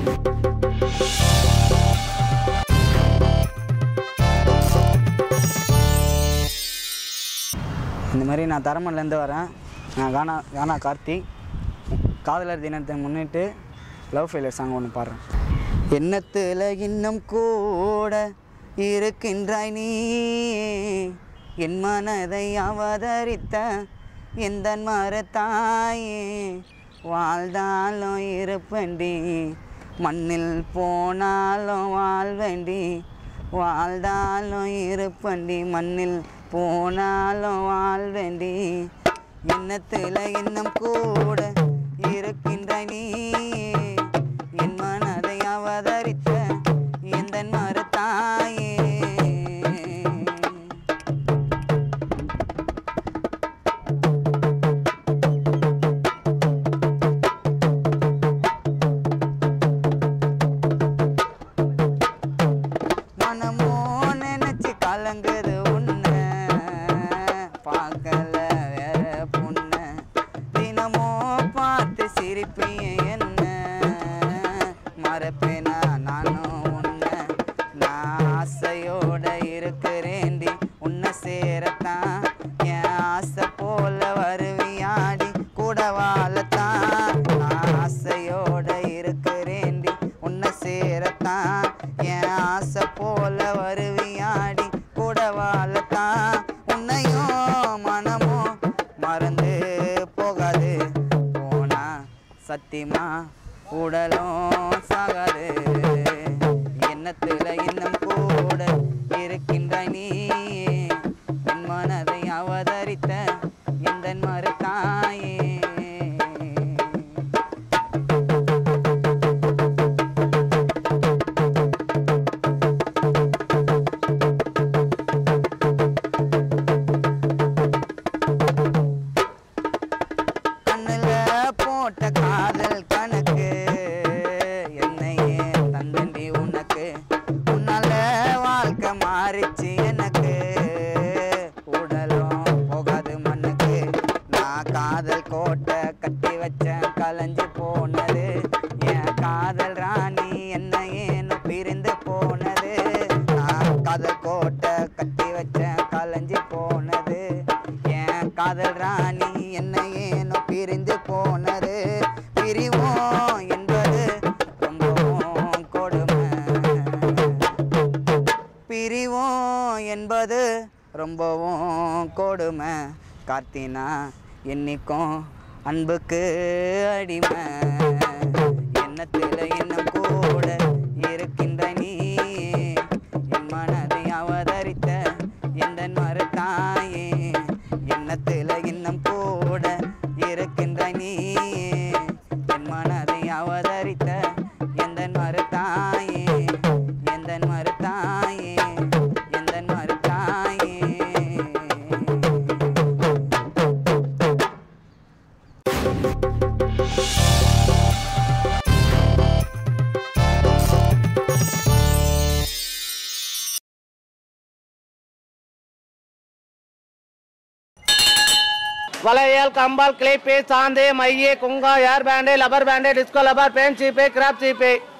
இந்த மாதிரி நான் தரமன்லேருந்து வரேன் நான் கானா கானா கார்த்திக் காதலர் தினத்தை முன்னிட்டு லவ் ஃபெயிலியர் சாங் ஒன்று பாடுறேன் எண்ணத்தில் இன்னும் கூட இருக்கின்றாய் நீ என் மனதை அவதரித்த எந்த மரத்தாயே வாழ்ந்தாலும் இருப்பண்டி மண்ணில் போனாலும் வாழ்வேண்டி வாழ்ந்தாலும் இருப்பண்டி மண்ணில் போனாலும் வாழ்வேண்டி எண்ணத்தில் இன்னும் கூட இருக்கின்ற நீ என் மனதை அவதரித்த எந்த மறுத்தாயே மனமோ நினைச்சு கலங்குது உன்னை பார்க்கல வேற பொண்ண தினமோ பார்த்து சிரிப்பீங்க என்ன மறப்பேனா நானும் உன்னை நான் ஆசையோட இருக்கிறேன்டி உன்னை சேரத்தான் என் ஆசை போல வருவியாடி கூட வாழத்தான் நான் ஆசையோட இருக்கிறேன்டி உன்னை சேரத்தான் என் ஆசை போல வருவியாடி கூட வாழத்தான் உன்னையும் மனமோ மறந்து போகாது போனா சத்தியமா உடலும் சாகாது எண்ணத்துல இன்னும் கூட இருக்கின்ற நீ என் மனதை அவதரித்த எந்த மறுத்தாயே கண்ணுல போட்ட காதல் கணக்கு என்னையே தந்தண்டி உனக்கு உன்னால வாழ்க்கை மாறிச்சு எனக்கு உடலும் போகாது மண்ணுக்கு நான் காதல் கோட்டை கட்டி வச்சேன் கலைஞ்சு போனது என் காதல் ராணி என்ன ஏன்னு பிரிந்து போனது நான் காதல் கோட்டை கட்டி வச்சேன் கலைஞ்சு போனது என் காதல் ராணி என்ன ஏனோ பிரிந்து போனது பிரிவோம் என்பது ரொம்பவும் கொடுமை பிரிவோம் என்பது ரொம்பவும் கொடுமை கார்த்தினா என்னைக்கும் அன்புக்கு அடிமை எண்ணத்தில் இன்னும் கூட இருக்கின்ற நீ என் மனதை அவதரித்த எந்த மறுத்தாயே எண்ணத்தில் இன்னும் கூட இருக்கின்ற நீ என் மனதை அவதரித்த எந்த மறுத்தாயே எந்த மறுத்தாயே எந்த மறுத்தாயே வளையல் கம்பால் கிளிப்பு சாந்து மைய குங்கா hair band rubber band disco rubber பேன் சீப்பு கிராப் சீப்பு